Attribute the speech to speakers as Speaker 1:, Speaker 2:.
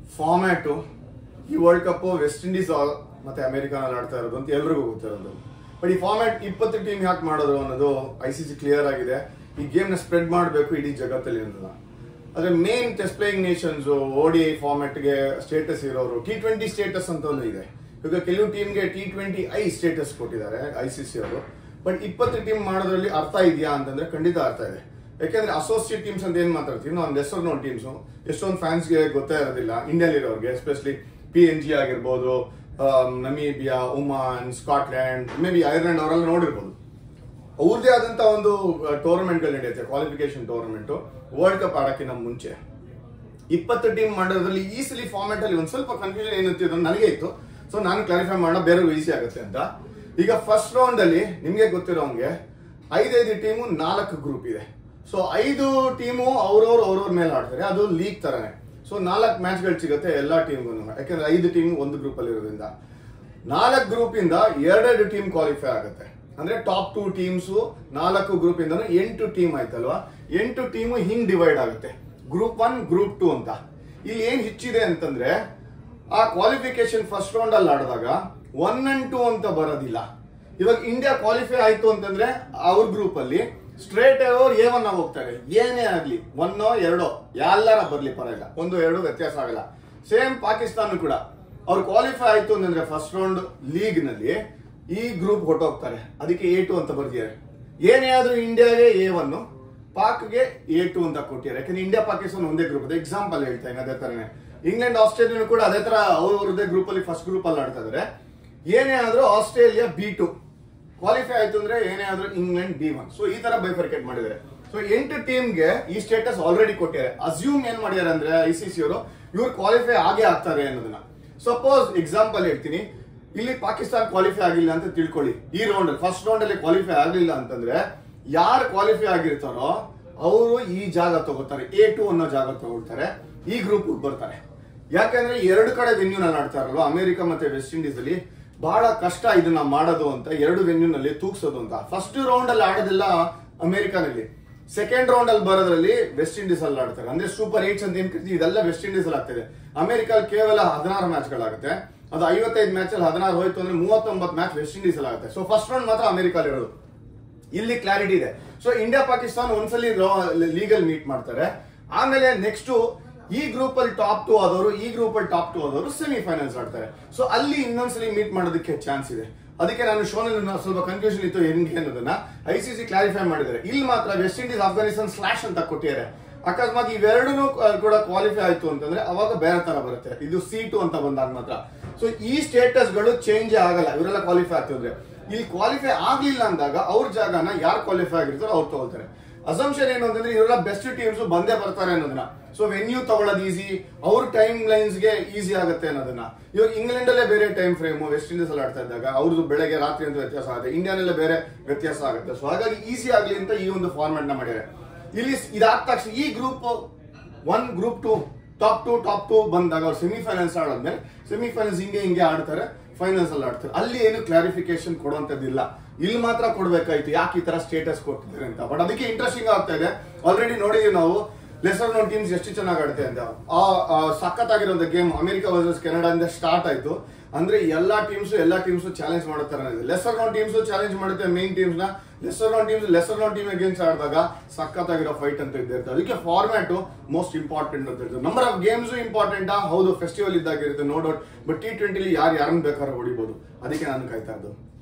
Speaker 1: format ಈ world cup West Indies ಮತ್ತೆ ಅಮೆರಿಕಾನಲ್ಲಿ ಆಡ್ತಾ ಇರೋದು ಅಂತ ಎಲ್ರಿಗೂ ಗೊತ್ತಿರೋದು ಬಟ್ ಈ ಫಾರ್ಮ್ಯಾಟ್ ಇಪ್ಪತ್ತು ಟೀಮ್ ಯಾಕೆ ಮಾಡೋದು ಅನ್ನೋದು ಐ ಸಿ ಸಿ ಕ್ಲಿಯರ್ ಆಗಿದೆ ಈ ಗೇಮ್ ನ ಸ್ಪ್ರೆಡ್ ಮಾಡಬೇಕು ಇಡೀ ಜಗತ್ತಲ್ಲಿ ಅಂತ ಆದ್ರೆ main test playing nations ODI ಫಾರ್ಮ್ಯಾಟ್ಗೆ ಸ್ಟೇಟಸ್ ಇರೋರು ಟಿ ಟ್ವೆಂಟಿ ಸ್ಟೇಟಸ್ ಅಂತ ಒಂದು ಇದೆ ಈಗ ಕೆಲವು ಟೀಮ್ಗೆ ಟಿ ಟ್ವೆಂಟಿ ಐ ಸ್ಟೇಟಸ್ ಕೊಟ್ಟಿದ್ದಾರೆ ಐ ಸಿ ಸಿ ಅವರು ಬಟ್ ಇಪ್ಪತ್ತು ಟೀಮ್ ಮಾಡೋದ್ರಲ್ಲಿ ಅರ್ಥ ಇದೆಯಾ ಅಂತಂದ್ರೆ ಖಂಡಿತ ಅರ್ಥ ಇದೆ ಯಾಕೆಂದ್ರೆ ಅಸೋಸಿಯೇಟ್ ಟೀಮ್ಸ್ ಅಂತ ಏನ್ ಮಾತಾಡ್ತೀವಿ ನಾವು ಒಂದು ಹೆಸರು ನೋಡಿ ಟೀಮ್ಸ್ ಎಷ್ಟೊಂದು ಫ್ಯಾನ್ಸ್ಗೆ ಗೊತ್ತೇ ಇರೋದಿಲ್ಲ ಇಂಡಿಯಾಲಿ ಇರೋರಿಗೆ ಎಸ್ಪೆಷಲಿ ಪಿ ಎನ್ ಜಿ ಆಗಿರ್ಬೋದು Namibia Oman Scotland maybe Ireland ಅವರೆಲ್ಲ ನೋಡಿರ್ಬೋದು ಅವ್ರದೇ ಆದಂತ ಒಂದು ಟೂರ್ನಮೆಂಟ್ಗಳು ನಡೆಯುತ್ತೆ ಕ್ವಾಲಿಫಿಕೇಶನ್ ಟೂರ್ನಮೆಂಟ್ ವರ್ಲ್ಡ್ ಕಪ್ ಆಡೋಕ್ಕಿಂತ ಮುಂಚೆ ಇಪ್ಪತ್ತು ಟೀಮ್ ಮಾಡೋದ್ರಲ್ಲಿ ಈ ಸಲ ಫಾರ್ಮ್ಯಾಟ್ ಅಲ್ಲಿ ಒಂದ್ ಸ್ವಲ್ಪ ಕನ್ಫ್ಯೂಷನ್ ಏನಿತ್ತು ಅದು ನನಗೆ ಇತ್ತು ಸೊ ನಾನು ಕ್ಲಾರಿಫೈ ಮಾಡೋಣ ಬೇರೆ ಈಸಿ ಆಗುತ್ತೆ ಅಂತ ಈಗ ಫಸ್ಟ್ ರೌಂಡ್ ಅಲ್ಲಿ ನಿಮ್ಗೆ ಗೊತ್ತಿರೋಂಗೆ ಐದೈದು ಟೀಮು ನಾಲ್ಕು ಗ್ರೂಪ್ ಇದೆ ಸೊ ಐದು ಟೀಮು ಅವ್ರವ್ರು ಅವ್ರವ್ರ ಮೇಲೆ ಆಡ್ತಾರೆ ಅದು ಲೀಗ್ ತರನೇ ಸೊ ನಾಲ್ಕು ಮ್ಯಾಚ್ಗಳು ಸಿಗುತ್ತೆ ಎಲ್ಲಾ ಟೀಮ್ಗೂ ಯಾಕಂದ್ರೆ ಐದು ಟೀಮ್ ಒಂದು ಗ್ರೂಪ್ ಅಲ್ಲಿ ಇರೋದ್ರಿಂದ ನಾಲ್ಕು ಗ್ರೂಪ್ ಇಂದ ಎರಡೆರಡು ಟೀಮ್ ಕ್ವಾಲಿಫೈ ಆಗುತ್ತೆ ಅಂದ್ರೆ ಟಾಪ್ ಟೂ ಟೀಮ್ಸ್ ನಾಲ್ಕು ಗ್ರೂಪ್ ಇಂದ ಎಂಟು ಟೀಮ್ ಆಯ್ತಲ್ವಾ ಎಂಟು ಟೀಮ್ ಹಿಂಗ್ ಡಿವೈಡ್ ಆಗುತ್ತೆ ಗ್ರೂಪ್ ಒನ್ ಗ್ರೂಪ್ ಟೂ ಅಂತ ಇಲ್ಲಿ ಏನ್ ಹೆಚ್ಚಿದೆ ಅಂತಂದ್ರೆ ಆ ಕ್ವಾಲಿಫಿಕೇಶನ್ ಫಸ್ಟ್ ರೌಂಡ್ ಅಲ್ಲಿ ಆಡಿದಾಗ ಒನ್ ಅಂಡ್ ಟೂ ಅಂತ ಬರೋದಿಲ್ಲ ಇವಾಗ ಇಂಡಿಯಾ ಕ್ವಾಲಿಫೈ ಆಯ್ತು ಅಂತಂದ್ರೆ ಅವ್ರ ಗ್ರೂಪ್ ಅಲ್ಲಿ ಸ್ಟ್ರೇಟ್ ಅವ್ರು ಎ ಒನ್ ಹೋಗ್ತಾರೆ ಏನೇ ಆಗ್ಲಿ ಒನ್ನೋ ಎರಡೋ ಎಲ್ಲಾರ ಬರ್ಲಿ ಪರವಾಗಿಲ್ಲ ಒಂದು ಎರಡು ವ್ಯತ್ಯಾಸ ಆಗಲ್ಲ ಸೇಮ್ ಪಾಕಿಸ್ತಾನ ಕೂಡ ಅವ್ರು ಕ್ವಾಲಿಫೈ ಆಯ್ತು ಅಂತಂದ್ರೆ ಫಸ್ಟ್ ರೌಂಡ್ ಲೀಗ್ ನಲ್ಲಿ ಈ ಗ್ರೂಪ್ ಹೊಟ್ಟೋಗ್ತಾರೆ ಅದಕ್ಕೆ ಎ ಟು ಅಂತ ಬರ್ದಿದ್ದಾರೆ ಏನೇ ಆದ್ರೂ ಇಂಡಿಯಾಗೆ ಎ ಒನ್ ಪಾಕ್ಗೆ ಎ ಟು ಅಂತ ಕೊಟ್ಟಿದ್ದಾರೆ ಯಾಕಂದ್ರೆ ಇಂಡಿಯಾ ಪಾಕಿಸ್ತಾನ ಒಂದೇ ಗ್ರೂಪ್ ಇದೆ ಎಕ್ಸಾಂಪಲ್ ಹೇಳ್ತಾ ಇದ್ದೀನಿ ಅದೇ ತರನೇ ಇಂಗ್ಲೆಂಡ್ ಆಸ್ಟ್ರೇಲಿಯಾ ಕೂಡ ಅದೇ ತರ ಅವ್ರದೇ ಗ್ರೂಪ್ ಅಲ್ಲಿ ಫಸ್ಟ್ ಗ್ರೂಪ್ ಅಲ್ಲಿ ಆಡ್ತಾ ಇದಾರೆ ಏನೇ ಆದ್ರೂ ಆಸ್ಟ್ರೇಲಿಯಾ ಬಿ ಟು ಕ್ವಾಲಿಫೈ ಆಯ್ತು ಅಂದ್ರೆ ಏನೇ ಆದ್ರೂ ಇಂಗ್ಲೆಂಡ್ ಬಿ ಒನ್ ಸೊ ಈ ತರ ಬೈಫರ್ಕೇಟ್ ಮಾಡಿದ್ದಾರೆ ಸೊ ಎಂಟು ಟೀಮ್ಗೆ ಈ ಸ್ಟೇಟಸ್ ಆಲ್ರೆಡಿ ಕೊಟ್ಟಿದ್ದಾರೆ ಅಸ್ಯೂಮ್ ಏನ್ ಮಾಡಿದ್ದಾರೆ ಅಂದ್ರೆ ಐ ಸಿ ಸಿ ಅವರು ಇವ್ರು ಕ್ವಾಲಿಫೈ ಆಗೇ ಆಗ್ತಾರೆ ಅನ್ನೋದನ್ನ ಸಪೋಸ್ ಎಕ್ಸಾಂಪಲ್ ಹೇಳ್ತೀನಿ ಇಲ್ಲಿ ಪಾಕಿಸ್ತಾನ ಕ್ವಾಲಿಫೈ ಆಗಿಲ್ಲ ಅಂತ ತಿಳ್ಕೊಳ್ಳಿ ಈ ರೌಂಡ್ ಫಸ್ಟ್ ರೌಂಡ್ ಅಲ್ಲಿ ಕ್ವಾಲಿಫೈ ಆಗಲಿಲ್ಲ ಅಂತಂದ್ರೆ ಯಾರು ಕ್ವಾಲಿಫೈ ಆಗಿರ್ತಾರೋ ಅವರು ಈ ಜಾಗ ತಗೋತಾರೆ ಎ ಟು ಅನ್ನೋ ಜಾಗ ತಗೊಳ್ತಾರೆ ಈ ಗ್ರೂಪ್ ಬರ್ತಾರೆ ಯಾಕಂದ್ರೆ ಎರಡು ಕಡೆ ವೆನ್ಯೂನಲ್ಲಿ ಆಡ್ತಾರಲ್ವಾ ಅಮೆರಿಕ ಮತ್ತೆ ವೆಸ್ಟ್ ಇಂಡೀಸ್ ಅಲ್ಲಿ ಬಹಳ ಕಷ್ಟ ಇದನ್ನ ಮಾಡೋದು ಅಂತ ಎರಡು ವೆನ್ಯೂನಲ್ಲಿ ತೂಗ್ಸೋದು ಅಂತ ಫಸ್ಟ್ ರೌಂಡ್ ಅಲ್ಲಿ ಆಡೋದಿಲ್ಲ ಅಮೆರಿಕಾನಲ್ಲಿ ಸೆಕೆಂಡ್ ರೌಂಡ್ ಅಲ್ಲಿ ಬರೋದ್ರಲ್ಲಿ ವೆಸ್ಟ್ ಇಂಡೀಸ್ ಅಲ್ಲಿ ಆಡ್ತಾರೆ ಅಂದ್ರೆ ಸೂಪರ್ ಏಟ್ಸ್ ಅಂತ ಏನ್ ಕರಿತೀವಿ ಇದೆಲ್ಲ ವೆಸ್ಟ್ ಇಂಡೀಸ್ ಅಲ್ಲಿ ಆಗ್ತದೆ ಅಮೆರಿಕ ಕೇವಲ ಹದಿನಾರು ಮ್ಯಾಚ್ ಗಳಾಗುತ್ತೆ ಅದು ಐವತ್ತೈದು ಮ್ಯಾಚ್ ಅಲ್ಲಿ ಹದಿನಾರು ಹೋಯ್ತು ಅಂದ್ರೆ ಮೂವತ್ತೊಂಬತ್ತು ಮ್ಯಾಚ್ ವೆಸ್ಟ್ ಇಂಡೀಸ್ ಅಲ್ಲಿ ಆಗುತ್ತೆ ಸೊ ಫಸ್ಟ್ ರೌಂಡ್ ಮಾತ್ರ ಅಮೆರಿಕಲ್ಲಿ ಇರೋದು ಇಲ್ಲಿ ಕ್ಲಾರಿಟಿ ಇದೆ ಸೊ ಇಂಡಿಯಾ ಪಾಕಿಸ್ತಾನ ಒಂದ್ಸಲಿ ಲೀಗಲ್ ಮೀಟ್ ಮಾಡ್ತಾರೆ ಆಮೇಲೆ ನೆಕ್ಸ್ಟ್ ಈ ಗ್ರೂಪ್ ಅಲ್ಲಿ ಟಾಪ್ ಟು ಆದವರು ಈ ಗ್ರೂಪ್ ಅಲ್ಲಿ ಟಾಪ್ ಟು ಆದವರು ಸೆಮಿಫೈನಲ್ಸ್ ಆಡ್ತಾರೆ ಸೊ ಅಲ್ಲಿ ಇನ್ನೊಂದ್ಸಲಿ ಮೀಟ್ ಮಾಡೋದಕ್ಕೆ ಚಾನ್ಸ್ ಇದೆ ಅದಕ್ಕೆ ನಾನು ಶೋನಲ್ಲಿ ಸ್ವಲ್ಪ ಕನ್ಫ್ಯೂಷನ್ ಇತ್ತು ಹೆಂಗೆ ಅನ್ನೋದನ್ನ ಐ ಸಿ ಸಿ ಕ್ಲಾರಿಫೈ ಮಾಡಿದ್ದಾರೆ ಇಲ್ಲಿ ಮಾತ್ರ ವೆಸ್ಟ್ ಇಂಡೀಸ್ ಆಫ್ಘಾನಿಸ್ತಾನ್ ಸ್ಲಾಶ್ ಅಂತ ಕೊಟ್ಟಿದ್ದಾರೆ ಅಕಸ್ಮಾತ್ ಇವೆರಡೂ ಕೂಡ ಕ್ವಾಲಿಫೈ ಆಯ್ತು ಅಂತಂದ್ರೆ ಅವಾಗ ಬೇರೆ ತರ ಬರುತ್ತೆ ಇದು ಸೀಟು ಅಂತ ಬಂದಾಗ ಮಾತ್ರ ಸೊ ಈ ಸ್ಟೇಟಸ್ ಗಳು ಚೇಂಜ್ ಆಗಲ್ಲ ಇವರೆಲ್ಲ ಕ್ವಾಲಿಫೈ ಆಗ್ತಿದ್ರೆ ಇಲ್ಲಿ ಕ್ವಾಲಿಫೈ ಆಗ್ಲಿಲ್ಲ ಅಂದಾಗ ಅವ್ರ ಜಾಗನ ಯಾರು ಕ್ವಾಲಿಫೈ ಆಗಿರ್ತಾರೋ ಅವ್ರು ತಗೊಳ್ತಾರೆ ಅಸಂಪ್ಷನ್ ಏನು ಅಂತಂದ್ರೆ ಇವರೆಲ್ಲ ಬೆಸ್ಟ್ ಟೀಮ್ಸ್ ಬಂದೇ ಬರ್ತಾರೆ ಅನ್ನೋದನ್ನ ಸೊ ವೆನ್ಯೂ ತಗೊಳ್ಳೋದು ಈಸಿ ಅವ್ರ ಟೈಮ್ ಲೈನ್ಸ್ ಗೆ ಈಸಿ ಆಗುತ್ತೆ ಅನ್ನೋದನ್ನ ಇವಾಗ ಇಂಗ್ಲೆಂಡ್ ಅಲ್ಲೇ ಬೇರೆ ಟೈಮ್ ಫ್ರೇಮ್ ವೆಸ್ಟ್ ಇಂಡೀಸ್ ಅಲ್ಲಿ ಆಡ್ತಾ ಇದ್ದಾಗ ಅವ್ರದ್ದು ಬೆಳಗ್ಗೆ ರಾತ್ರಿ ಅಂತ ವ್ಯತ್ಯಾಸ ಆಗುತ್ತೆ ಇಂಡಿಯಾನಲ್ಲೇ ಬೇರೆ ವ್ಯತ್ಯಾಸ ಆಗುತ್ತೆ ಸೊ ಹಾಗಾಗಿ ಈಸಿ ಆಗ್ಲಿ ಅಂತ ಈ ಒಂದು ಫಾರ್ಮೆಟ್ ನ ಮಾಡಿದ್ದಾರೆ ಇಲ್ಲಿ ಇದಾದ ತಕ್ಷಣ ಈ group one group two top two top two ಬಂದಾಗ ಅವ್ರು ಸೆಮಿಫೈನಲ್ಸ್ ಆಡೋದ್ಮೇಲೆ ಸೆಮಿಫೈನಲ್ಸ್ ಹಿಂಗೆ ಹಿಂಗೆ ಆಡ್ತಾರೆ ಫೈನಲ್ಸ್ ಅಲ್ಲಿ ಆಡ್ತಾರೆ ಅಲ್ಲಿ ಏನು ಕ್ಲಾರಿಫಿಕೇಶನ್ ಕೊಡುವಂತದ್ದಿಲ್ಲ ಇಲ್ಲಿ ಮಾತ್ರ ಕೊಡ್ಬೇಕಾಯ್ತು ಯಾಕೆ ಈ ತರ ಸ್ಟೇಟಸ್ ಕೊಟ್ಟಿದ್ದಾರೆ ಅಂತ ಬಟ್ ಅದಕ್ಕೆ ಇಂಟ್ರೆಸ್ಟಿಂಗ್ ಆಗ್ತಾ ಇದೆ ಆಲ್ರೆಡಿ ನೋಡಿದೀವಿ ನಾವು ಲೆಸರ್ ನೋನ್ ಟೀಮ್ಸ್ ಎಷ್ಟು ಚೆನ್ನಾಗಿ ಆಡುತ್ತೆ ಅಂತ ಆ ಆ ಸಖತ್ತಾಗಿರುವಂತ ಗೇಮ್ ಅಮೆರಿಕ ವರ್ಸಸ್ ಕೆನಡಾ ಇಂದ ಸ್ಟಾರ್ಟ್ ಆಯ್ತು ಅಂದ್ರೆ ಎಲ್ಲಾ ಟೀಮ್ಸ್ ಎಲ್ಲಾ ಟೀಮ್ಸ್ ಚಾಲೆಂಜ್ ಮಾಡೋ ತರ ಇದೆ ಲೆಸರ್ ನೋನ್ ಟೀಮ್ಸ್ ಚಾಲೆಂಜ್ ಮಾಡುತ್ತೆ ಮೇನ್ ಟೀಮ್ಸ್ ನ lesser known teams lesser known team against ಆಡಿದಾಗ ಸಖತ್ತಾಗಿರೋ ಫೈಟ್ ಅಂತ ಇದ್ದೇ ಇರ್ತದೆ ಅದಕ್ಕೆ ಫಾರ್ಮ್ಯಾಟ್ ಮೋಸ್ಟ್ ಇಂಪಾರ್ಟೆಂಟ್ ಅಂತ ಇರ್ತದೆ ನಂಬರ್ ಆಫ್ ಗೇಮ್ಸ್ ಇಂಪಾರ್ಟೆಂಟ್ ಹೌದು ಫೆಸ್ಟಿವಲ್ ಇದ್ದಾಗ ಇರುತ್ತೆ ನೋ ಡೌಟ್ ಬಟ್ ಟಿ ಟ್ವೆಂಟಿಲಿ ಯಾರು ಯಾರನ್ನ ಬೇಕಾದ್ರೂ ಹೊಡಿಬಹುದು ಅದಕ್ಕೆ ನಾನು ಕಾಯ್ತಾ ಇದ್ದು